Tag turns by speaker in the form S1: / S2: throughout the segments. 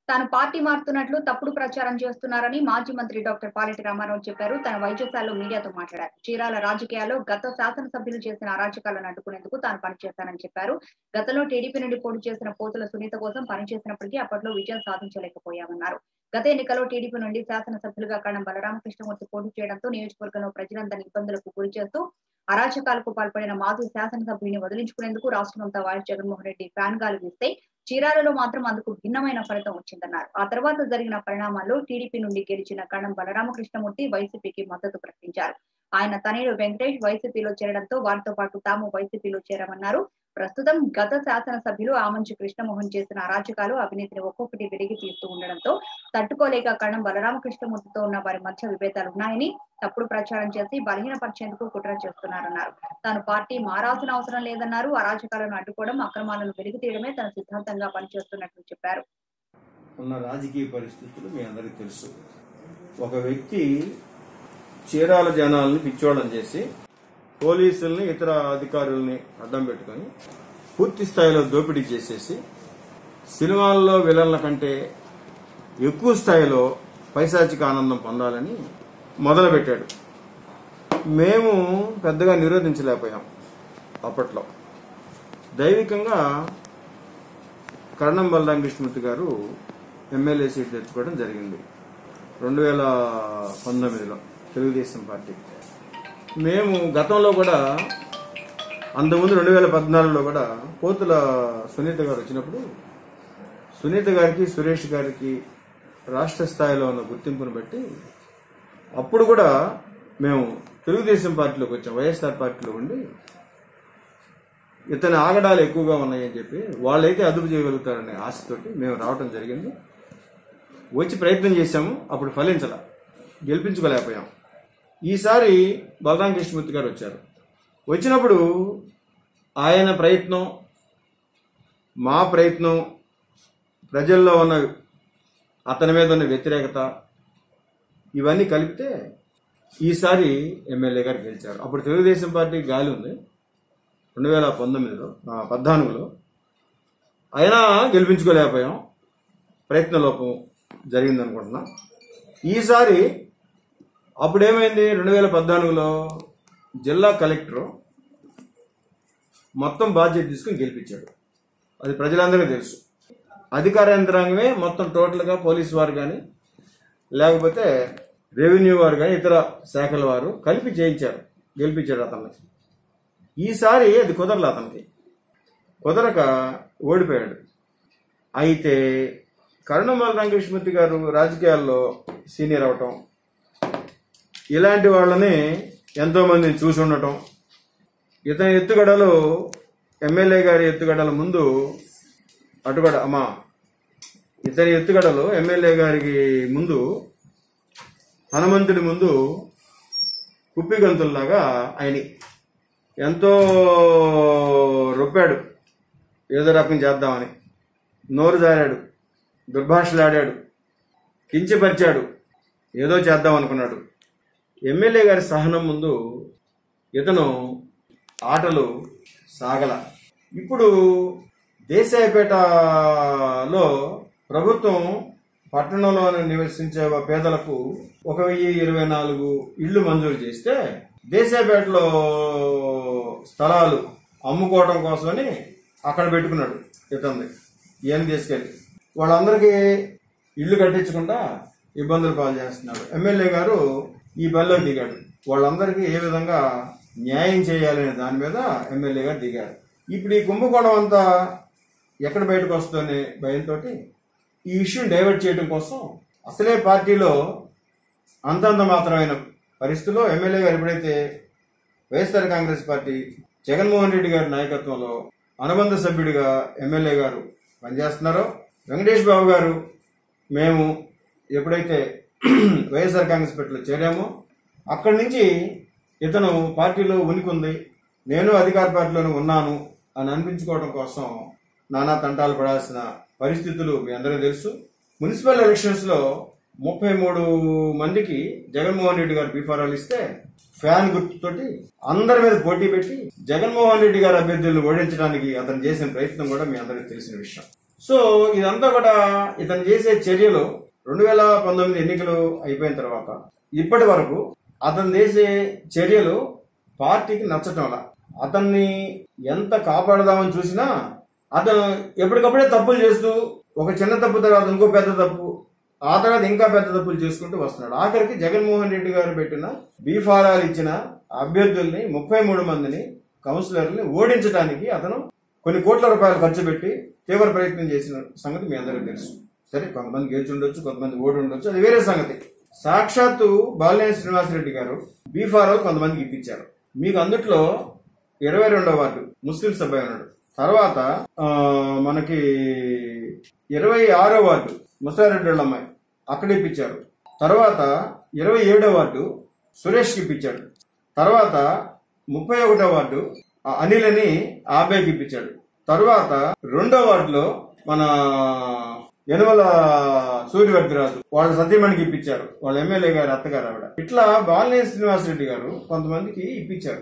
S1: తాను పార్టీ మారుతున్నట్లు తప్పుడు ప్రచారం చేస్తున్నారని మాజీ మంత్రి డాక్టర్ పాలెటి రామారావు చెప్పారు తన వైద్యశాలలో మీడియాతో మాట్లాడారు చీరాల రాజకీయాల్లో గత శాసనసభ్యులు చేసిన అరాచకాలను అడ్డుకునేందుకు తాను పనిచేస్తానని చెప్పారు గతంలో టీడీపీ నుండి పోటీ చేసిన పోతుల సునీత కోసం పనిచేసినప్పటికీ అప్పట్లో విజయం సాధించలేకపోయామన్నారు గత ఎన్నికలో టీడీపీ నుండి శాసనసభ్యులుగా కణం బలరామకృష్ణమూర్తి పోటీ చేయడంతో నియోజకవర్గంలో ప్రజలందరినీ ఇబ్బందులకు గురి చేస్తూ అరాచకాలకు పాల్పడిన మాజీ శాసనసభ్యుని వదిలించుకునేందుకు రాష్ట్రమంతా వైఎస్ జగన్మోహన్ రెడ్డి ఫ్యాన్ గాలి వీస్తే చీరాలలో మాత్రం అందుకు భిన్నమైన ఫలితం వచ్చిందన్నారు ఆ తర్వాత జరిగిన పరిణామాల్లో టీడీపీ నుండి గెలిచిన కణం బలరామకృష్ణమూర్తి వైసీపీకి మద్దతు ప్రకటించారు ఆయన తనయుడు వెంకటేష్ వైసీపీలో చేరడంతో వారితో పాటు తాము వైసీపీలో చేరామన్నారు ప్రస్తుతం గత శాసనసభ్యులు ఆమంచి కృష్ణమోహన్ చేసిన అరాచకాలు అవినీతిని ఒక్కొక్కటి వెలిగి తీస్తూ ఉండడంతో తట్టుకోలేక కణం బలరామకృష్ణమూర్తితో ఉన్న వారి మధ్య విభేదాలు ఉన్నాయని తప్పుడు ప్రచారం చేసి బలహీనపరిచేందుకు కుట్ర చేస్తున్నారన్నారు తాను పార్టీ మారాల్సిన అవసరం లేదన్నారు అరాచకాలను అడ్డుకోవడం అక్రమాలను వెలికి తీయడమే తన సిద్ధాంతంగా పనిచేస్తున్నట్లు చెప్పారు
S2: ఉన్న రాజకీయ పరిస్థితులు మీ అందరికీ తెలుసు ఒక వ్యక్తి చీరాల జనాల్ని పిచ్చోళం చేసి పోలీసుల్ని ఇతర అధికారుల్ని అడ్డం పెట్టుకొని పూర్తి స్థాయిలో దోపిడీ చేసేసి సినిమాల్లో విలన్ల కంటే ఎక్కువ స్థాయిలో పైశాచిక ఆనందం పొందాలని మొదలుపెట్టాడు మేము పెద్దగా నిరోధించలేకపోయాం అప్పట్లో దైవికంగా కరణం బలరామకృష్ణమూర్తి గారు ఎమ్మెల్యే సీట్ తెచ్చుకోవడం జరిగింది రెండు వేల పంతొమ్మిదిలో తెలుగుదేశం పార్టీ మేము గతంలో కూడా అంతకుముందు రెండు వేల పద్నాలుగులో కూడా పోతుల సునీత గారు వచ్చినప్పుడు సునీత గారికి సురేష్ గారికి రాష్ట్ర స్థాయిలో ఉన్న గుర్తింపును బట్టి అప్పుడు కూడా మేము తెలుగుదేశం పార్టీలోకి వచ్చాం వైఎస్ఆర్ పార్టీలో ఉండి ఇతని ఆగడాలు ఎక్కువగా ఉన్నాయని చెప్పి వాళ్ళైతే అదుపు చేయగలుగుతారనే ఆశతోటి మేము రావటం జరిగింది వచ్చి ప్రయత్నం చేశాము అప్పుడు ఫలించాల గెలిపించుకోలేకపోయాం ఈసారి బలరాం కృష్ణమూర్తి గారు వచ్చారు వచ్చినప్పుడు ఆయన ప్రయత్నం మా ప్రయత్నం ప్రజల్లో ఉన్న అతని మీద ఉన్న వ్యతిరేకత ఇవన్నీ కలిపితే ఈసారి ఎమ్మెల్యే గారు గెలిచారు అప్పుడు తెలుగుదేశం పార్టీ గాలి ఉంది రెండు వేల పంతొమ్మిదిలో ఆ, పద్నాలుగులో అయినా గెలిపించుకోలేకపోయాం ప్రయత్నలోపం జరిగింది అనుకుంటున్నా ఈసారి అప్పుడేమైంది రెండు వేల పద్నాలుగులో జిల్లా కలెక్టరు మొత్తం బాధ్యత తీసుకుని గెలిపించాడు అది ప్రజలందరికీ తెలుసు అధికార యంత్రాంగమే మొత్తం టోటల్గా పోలీసు వారు కానీ లేకపోతే రెవెన్యూ వారు కానీ ఇతర శాఖల వారు కలిపి చేయించారు గెలిపించాడు అతన్ని ఈసారి అది కుదరలే అతనికి కుదరక ఓడిపోయాడు అయితే కరుణమాల రంగేష్మూర్తి గారు రాజకీయాల్లో సీనియర్ అవటం ఇలాంటి వాళ్ళని ఎంతో మందిని చూసి ఉండటం ఇతని ఎత్తుగడలు ఎమ్మెల్యే గారి ఎత్తుగడల ముందు అటుగడ అమ్మా ఇతని ఎత్తుగడలు ఎమ్మెల్యే గారికి ముందు హనుమంతుడి ముందు కుప్పిగంతుల్లాగా ఆయన ఎంతో రొప్పాడు ఏదో రకం చేద్దామని నోరు జారాడు దుర్భాషలాడాడు కించపరిచాడు ఏదో చేద్దాం అనుకున్నాడు ఎమ్మెల్యే గారి సహనం ముందు ఇతను ఆటలు సాగల ఇప్పుడు దేశాయపేటలో ప్రభుత్వం పట్టణంలో నివసించే పేదలకు ఒక వెయ్యి ఇరవై నాలుగు ఇళ్లు మంజూరు చేస్తే దేశాయపేటలో స్థలాలు అమ్ముకోవడం కోసమని అక్కడ పెట్టుకున్నాడు ఇతన్ని ఏం తీసుకెళ్ళి వాళ్ళందరికీ ఇల్లు కట్టించకుండా ఇబ్బందులు పాలు చేస్తున్నాడు ఎమ్మెల్యే గారు ఈ బరిలో దిగాడు వాళ్ళందరికీ ఏ విధంగా న్యాయం చేయాలనే దాని మీద ఎమ్మెల్యే గారు దిగారు ఇప్పుడు ఈ కుంభకోణం అంతా ఎక్కడ బయటకు వస్తుందనే భయంతో ఈ ఇష్యూని డైవర్ట్ చేయడం కోసం అసలే పార్టీలో అంతంత మాత్రమైన పరిస్థితుల్లో ఎమ్మెల్యే గారు ఎప్పుడైతే వైఎస్ఆర్ కాంగ్రెస్ పార్టీ జగన్మోహన్ రెడ్డి గారి నాయకత్వంలో అనుబంధ సభ్యుడిగా ఎమ్మెల్యే గారు పనిచేస్తున్నారో వెంకటేష్ బాబు గారు మేము ఎప్పుడైతే వైఎస్ఆర్ కాంగ్రెస్ పార్టీలో చేరామో అక్కడి నుంచి ఇతను పార్టీలో ఉనికి ఉంది నేను అధికార పార్టీలోనే ఉన్నాను అని అనిపించుకోవడం కోసం నానా తంటాలు పడాల్సిన పరిస్థితులు మీ అందరికీ తెలుసు మున్సిపల్ ఎలక్షన్స్ లో ముప్పై మూడు మందికి జగన్మోహన్ రెడ్డి గారు బీఫారాలు ఇస్తే ఫ్యాన్ గుర్తుతోటి అందరి మీద పోటీ పెట్టి జగన్మోహన్ రెడ్డి గారి అభ్యర్థులను ఓడించడానికి అతను చేసిన ప్రయత్నం కూడా మీ అందరికీ తెలిసిన విషయం సో ఇదంతా కూడా ఇతను చేసే చర్యలు రెండు వేల పంతొమ్మిది ఎన్నికలు అయిపోయిన తర్వాత ఇప్పటి వరకు అతను చేసే చర్యలు పార్టీకి నచ్చటంలా అతన్ని ఎంత కాపాడదామని చూసినా అతను ఎప్పటికప్పుడే తప్పులు చేస్తూ ఒక చిన్న తప్పు తర్వాత ఇంకో పెద్ద తప్పు ఆ తర్వాత ఇంకా పెద్ద తప్పులు చేసుకుంటూ వస్తున్నాడు ఆఖరికి జగన్మోహన్ రెడ్డి గారు పెట్టిన బీఫారాలు ఇచ్చిన అభ్యర్థుల్ని ముప్పై మూడు మందిని కౌన్సిలర్ని ఓడించడానికి అతను కొన్ని కోట్ల రూపాయలు ఖర్చు పెట్టి తీవ్ర ప్రయత్నం చేసిన సంగతి మీ అందరికీ తెలుసు సరే కొంతమంది గెలిచి ఉండొచ్చు కొంతమంది ఓడి ఉండొచ్చు అది వేరే సంగతి సాక్షాత్తు బాలినేని శ్రీనివాసరెడ్డి గారు బీఫారాలు కొంతమందికి ఇప్పించారు మీకు అందుట్లో ఇరవై రెండో వార్డు ముస్లిం సభ్య ఉన్నాడు తర్వాత ఆ, మనకి ఇరవై ఆరో వార్డు ముసారెడ్డి వాళ్ళ అమ్మాయి అక్కడ ఇప్పించారు తర్వాత ఇరవై ఏడో వార్డు సురేష్కి ఇప్పించాడు తర్వాత ముప్పై ఒకటో వార్డు ఆ అనిల్ అని ఆ అబ్బాయికి ఇప్పించాడు తర్వాత రెండో వార్డులో మన యనమల సూర్యవర్ధిరాజు వాళ్ళ సత్యమణికి ఇప్పించారు వాళ్ళ ఎమ్మెల్యే గారు అత్తగారు ఆవిడ ఇట్లా బాలినేని శ్రీనివాసరెడ్డి గారు కొంతమందికి ఇప్పించారు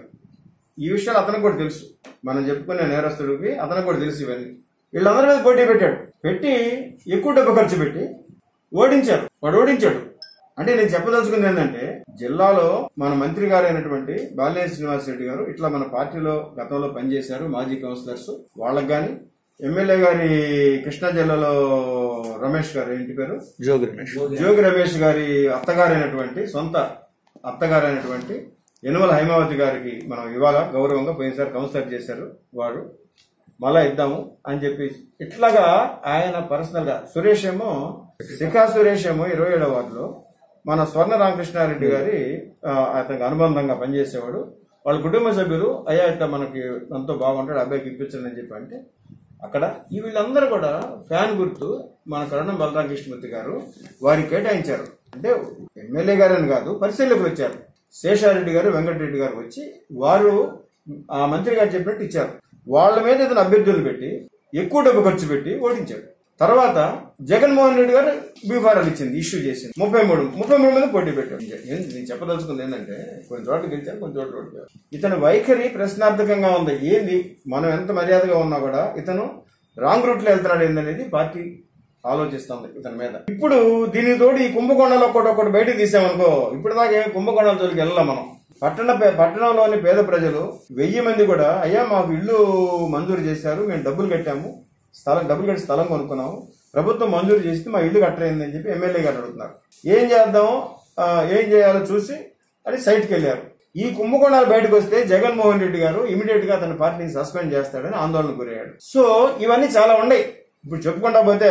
S2: ఈ విషయాలు అతనికి కూడా తెలుసు మనం చెప్పుకునే నేరస్తుడికి అతనికి కూడా తెలుసు ఇవన్నీ వీళ్ళందరి మీద పోటీ పెట్టాడు పెట్టి ఎక్కువ డబ్బు ఖర్చు పెట్టి ఓడించారు వాడు ఓడించాడు అంటే నేను చెప్పదలుచుకుంది ఏంటంటే జిల్లాలో మన మంత్రి గారు అయినటువంటి బాలినేని శ్రీనివాసరెడ్డి గారు ఇట్లా మన పార్టీలో గతంలో పనిచేశారు మాజీ కౌన్సిలర్స్ వాళ్ళకి కానీ ఎమ్మెల్యే గారి కృష్ణా జిల్లాలో రమేష్ గారు ఇంటి పేరు
S3: జోగి రమేష్
S2: జోగి రమేష్ గారి అత్తగారైనటువంటి సొంత అత్తగారైనటువంటి యనుమల హైమావతి గారికి మనం ఇవాళ గౌరవంగా పోయినసారి కౌన్సిలర్ చేశారు వారు మళ్ళా ఇద్దాము అని చెప్పి ఇట్లాగా ఆయన పర్సనల్ గా సురేష్ ఏమో శిఖా సురేష్ ఏమో ఇరవై ఏడవ వార్డులో మన స్వర్ణ రామకృష్ణారెడ్డి గారి ఆ, అతనికి అనుబంధంగా పనిచేసేవాడు వాళ్ళ కుటుంబ సభ్యులు అయ్యా ఇట్లా మనకి ఎంతో బాగుంటాడు అబ్బాయికి ఇప్పించండి అని చెప్పి అంటే అక్కడ ఈ వీళ్ళందరూ కూడా ఫ్యాన్ గుర్తు మన కరుణం బలరాం కృష్ణమూర్తి గారు వారికి కేటాయించారు అంటే ఎమ్మెల్యే గారని కాదు పరిశీలకులు వచ్చారు శేషారెడ్డి గారు వెంకటరెడ్డి గారు వచ్చి వారు ఆ మంత్రి గారు చెప్పినట్టు ఇచ్చారు వాళ్ళ మీద ఇతను అభ్యర్థులు పెట్టి ఎక్కువ డబ్బు ఖర్చు పెట్టి ఓడించాడు తర్వాత జగన్మోహన్ రెడ్డి గారు బీఫారాలు ఇచ్చింది ఇష్యూ చేసింది ముప్పై మూడు ముప్పై మూడు మంది పోటీ పెట్టాడు ఏంది నేను చెప్పదలుచుకుంది ఏంటంటే కొన్ని చోట్ల గెలిచారు కొన్ని చోట్ల ఓడిపోయారు ఇతని వైఖరి ప్రశ్నార్థకంగా ఉంది ఏంది మనం ఎంత మర్యాదగా ఉన్నా కూడా ఇతను రాంగ్ రూట్ లో వెళ్తున్నాడు ఏందనేది పార్టీ ఆలోచిస్తుంది ఇతని మీద ఇప్పుడు దీనికి తోడు ఈ కుంభకోణాలు ఒకటి ఒకటి బయటకు తీసామనుకో ఇప్పుడు దాకా ఏం కుంభకోణాల జోలికి వెళ్ళాం మనం పట్టణ పే- పట్టణంలోని పేద ప్రజలు వెయ్యి మంది కూడా అయ్యా మాకు ఇల్లు మంజూరు చేశారు మేము డబ్బులు కట్టాము స్థలం డబ్బులు కట్టి స్థలం కొనుక్కున్నాము ప్రభుత్వం మంజూరు చేస్తే మా ఇల్లు కట్టరైంది అని చెప్పి ఎమ్మెల్యే గారు అడుగుతున్నారు ఏం చేద్దాం ఆ, ఏం చేయాలో చూసి అని సైట్కి వెళ్ళారు ఈ కుంభకోణాలు బయటకు వస్తే జగన్మోహన్ రెడ్డి గారు ఇమీడియట్ గా తన పార్టీని సస్పెండ్ చేస్తాడని ఆందోళన గురయ్యాడు సో ఇవన్నీ చాలా ఉన్నాయి ఇప్పుడు చెప్పుకుంటా పోతే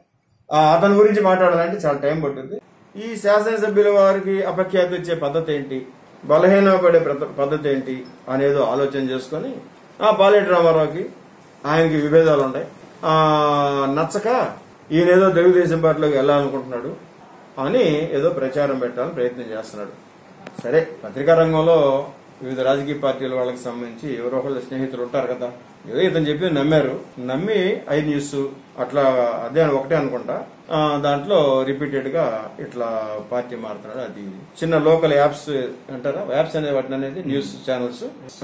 S2: ఆ, అతని గురించి మాట్లాడాలంటే చాలా టైం పడుతుంది ఈ శాసనసభ్యుల వారికి అపఖ్యాతి వచ్చే పద్ధతి ఏంటి బలహీనపడే ప్రత- పద్ధతి ఏంటి అనేదో ఆలోచన చేసుకొని ఆ పాలేటి రామారావుకి ఆయనకి విభేదాలు ఉన్నాయి ఆ, నచ్చక ఈయనేదో తెలుగుదేశం పార్టీలోకి వెళ్ళాలనుకుంటున్నాడు అని ఏదో ప్రచారం పెట్టాలని ప్రయత్నం చేస్తున్నాడు సరే పత్రికా రంగంలో వివిధ రాజకీయ పార్టీల వాళ్ళకి సంబంధించి ఎవరో ఒకళ్ళు స్నేహితులు ఉంటారు కదా ఏదో ఇతను చెప్పి నమ్మారు నమ్మి ఐ న్యూస్ అట్లా అదే ఒకటే అనుకుంటా ఆ, దాంట్లో రిపీటెడ్ గా ఇట్లా పార్టీ మారుతున్నాడు అది ఇది. చిన్న లోకల్ యాప్స్ అంటారా యాప్స్ అనే వాటిని అనేది న్యూస్ ఛానల్స్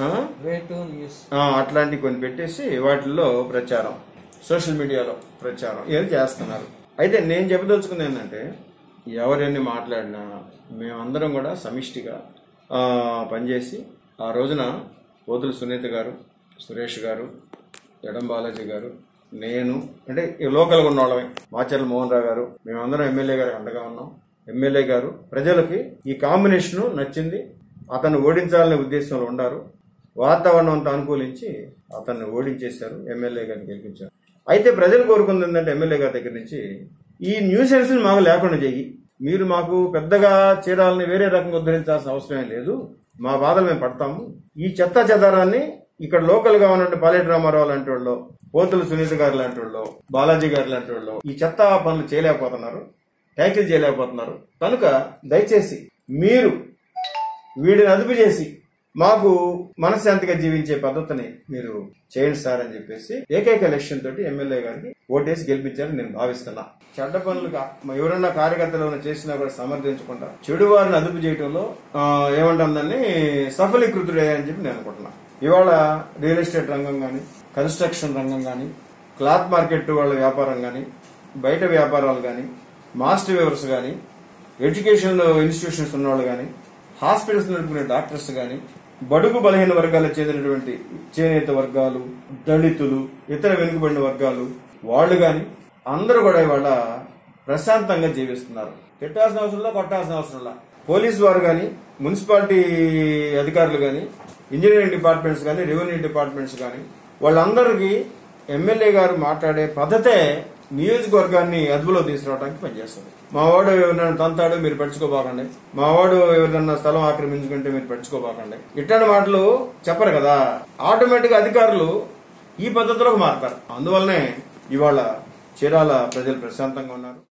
S3: రేటు న్యూస్
S2: అట్లాంటివి కొన్ని పెట్టేసి వాటిల్లో ప్రచారం సోషల్ మీడియాలో ప్రచారం ఏది చేస్తున్నారు అయితే నేను చెప్పదలుచుకుంది ఏంటంటే ఎవరెన్ని మాట్లాడినా మేమందరం కూడా సమిష్టిగా ఆ, పనిచేసి ఆ రోజున పోతుల సునీత గారు సురేష్ గారు ఎడం బాలాజీ గారు నేను అంటే ఈ లోకల్గా ఉన్న వాళ్ళమే మాచర్ల మోహన్ రావు గారు మేమందరం ఎమ్మెల్యే గారికి అండగా ఉన్నాం ఎమ్మెల్యే గారు ప్రజలకి ఈ కాంబినేషన్ నచ్చింది అతను ఓడించాలనే ఉద్దేశంలో ఉండారు వాతావరణం అంతా అనుకూలించి అతన్ని ఓడించేశారు ఎమ్మెల్యే గారిని గెలిపించారు అయితే ప్రజలు కోరుకుంది ఏంటంటే ఎమ్మెల్యే గారి దగ్గర నుంచి ఈ న్యూసెన్స్ మాకు లేకుండా చెయ్యి మీరు మాకు పెద్దగా చీరాలని వేరే రకంగా ఉద్ధరించాల్సిన అవసరమే లేదు మా బాధలు మేము పడతాము ఈ చెత్త చెదారాన్ని ఇక్కడ లోకల్ గా ఉన్నట్టు పాలేటి రామారావు లాంటి వాళ్ళు పోతుల సునీత గారు లాంటి వాళ్ళు బాలాజీ గారు లాంటి వాళ్ళు ఈ చెత్త పనులు చేయలేకపోతున్నారు ట్యాకిల్ చేయలేకపోతున్నారు కనుక దయచేసి మీరు వీడిని అదుపు చేసి మాకు మనశ్శాంతిగా జీవించే పద్ధతిని మీరు చేయండి సార్ అని చెప్పేసి ఏకైక ఎలక్షన్ తోటి ఎమ్మెల్యే గారికి ఓటేసి గెలిపించాలని నేను భావిస్తున్నా చెడ్డ పనులు కా- ఎవరన్నా కార్యకర్తలు ఏమైనా చేసినా కూడా సమర్థించకుండా చెడు వారిని అదుపు చేయడంలో ఆ, ఏమంటుందని సఫలీకృతుడే అని చెప్పి నేను అనుకుంటున్నా ఇవాళ రియల్ ఎస్టేట్ రంగం కానీ కన్స్ట్రక్షన్ రంగం కానీ క్లాత్ మార్కెట్ వాళ్ళ వ్యాపారం కానీ బయట వ్యాపారాలు కానీ మాస్టర్ వేవర్స్ కానీ ఎడ్యుకేషన్ ఇన్స్టిట్యూషన్స్ ఉన్నవాళ్ళు కానీ హాస్పిటల్స్ నడుపుకునే డాక్టర్స్ కానీ బడుగు బలహీన వర్గాలకు చెందినటువంటి చేనేత వర్గాలు దళితులు ఇతర వెనుకబడిన వర్గాలు వాళ్ళు కానీ అందరూ కూడా ఇవాళ ప్రశాంతంగా జీవిస్తున్నారు తిట్టాల్సిన అవసరంలా కొట్టాల్సిన అవసరంలా పోలీసు వారు కానీ మున్సిపాలిటీ అధికారులు కానీ ఇంజనీరింగ్ డిపార్ట్మెంట్స్ కానీ రెవెన్యూ డిపార్ట్మెంట్స్ కానీ వాళ్ళందరికీ ఎమ్మెల్యే గారు మాట్లాడే పద్ధతే నియోజకవర్గాన్ని అదుపులో తీసుకురావడానికి పనిచేస్తుంది మా వాడు ఎవరైనా తంతాడు మీరు పడుచుకోబాకండి మా వాడు ఎవరైనా స్థలం ఆక్రమించుకుంటే మీరు పడుచుకోబాకండి ఇట్లాంటి మాటలు చెప్పరు కదా ఆటోమేటిక్ అధికారులు ఈ పద్ధతిలోకి మారుతారు అందువల్లనే ఇవాళ చీరాల ప్రజలు ప్రశాంతంగా ఉన్నారు